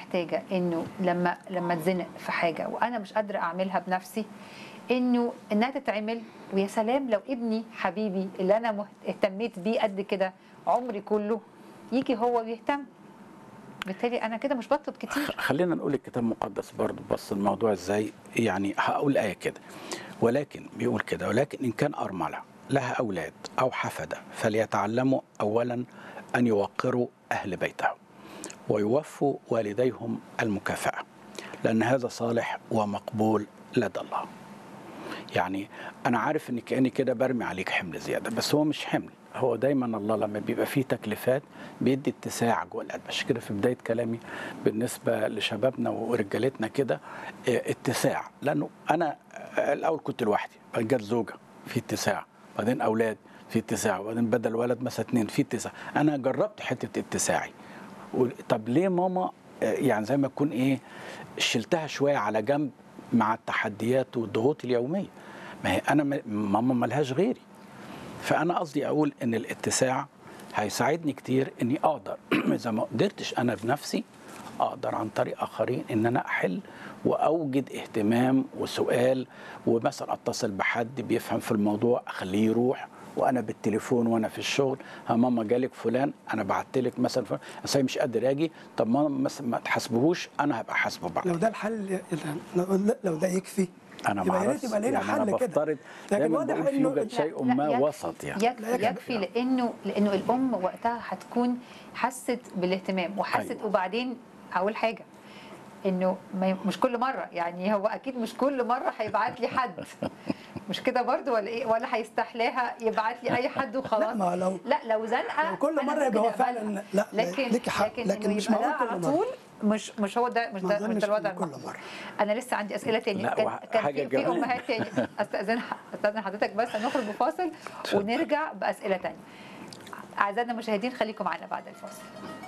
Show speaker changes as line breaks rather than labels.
محتاجه انه لما لما اتزنق في حاجه وانا مش قادره اعملها بنفسي انه انها تتعمل ويا سلام لو ابني حبيبي اللي انا مهت- اهتميت بيه قد كده عمري كله يجي هو ويهتم بالتالي انا كده مش بطلب كتير
خلينا نقول الكتاب المقدس برضه بص الموضوع ازاي يعني هقول آية كده ولكن بيقول كده ولكن إن كان أرملة لها أولاد أو حفدة فليتعلموا أولا أن يوقروا أهل بيتهم ويوفوا والديهم المكافأة لأن هذا صالح ومقبول لدى الله يعني أنا عارف إن كأني كده برمي عليك حمل زيادة بس هو مش حمل هو دايما الله لما بيبقى فيه تكليفات بيدي اتساع جوه القلب عشان كده في بدايه كلامي بالنسبه لشبابنا ورجالتنا كده اه، اتساع لانه انا اه، الاول كنت لوحدي بعد جت زوجه في اتساع بعدين اولاد في اتساع وبعدين بدل ولد مثلا اتنين في اتساع انا جربت حته اتساعي و- طب ليه ماما اه، يعني زي ما تكون ايه شلتها شويه على جنب مع التحديات والضغوط اليوميه ما هي انا م- ماما ملهاش غيري فانا قصدي اقول ان الاتساع هيساعدني كتير اني اقدر اذا ما قدرتش انا بنفسي اقدر عن طريق اخرين ان انا احل واوجد اهتمام وسؤال ومثلا اتصل بحد بيفهم في الموضوع اخليه يروح وانا بالتليفون وانا في الشغل ها ماما جالك فلان انا بعت لك مثلا فلان أصل أنا مش قادر اجي طب ماما مثلا ما تحاسبهوش انا هبقى حاسبه بعد
لو ده الحل لو- لو ده يكفي
انا ما
يبقى يا ريت
اعرفش
يبقى لنا
يعني انا
حل كده
بفترض
لكن
دايما
واضح
بقول في
انه
يوجد شيء
لا،
ما
يكفي-
وسط يعني
يكفي,
لا،
يكفي لانه لانه الام وقتها هتكون حست بالاهتمام وحست
أيوة.
وبعدين اول حاجه انه ما ي- مش كل مره يعني هو اكيد مش كل مره هيبعت لي حد مش كده برضو ولا ايه ولا هيستحلاها يبعت لي اي حد وخلاص
لا، ما لو-
لا لو زنقه
لو كل
أنا
مرة يبقى
ممكن
هو فعلاً
أقبلها.
لا،
لكن
ليكي حق،
لكن,
لكن
إنه
مش
يبقى
معقول
ده
كل
على
مرة.
طول مش مش هو ده مش
ما
ده مش
أظنش
ده الوضع
إن كل
المقبول.
مرة.
انا لسه عندي اسئله تاني
لا،
كان,
وح-
كان
حاجة
في, في
جميلة.
امهات تاني استاذن استاذن حضرتك بس هنخرج بفاصل ونرجع باسئله تانية اعزائنا المشاهدين خليكم معنا بعد الفاصل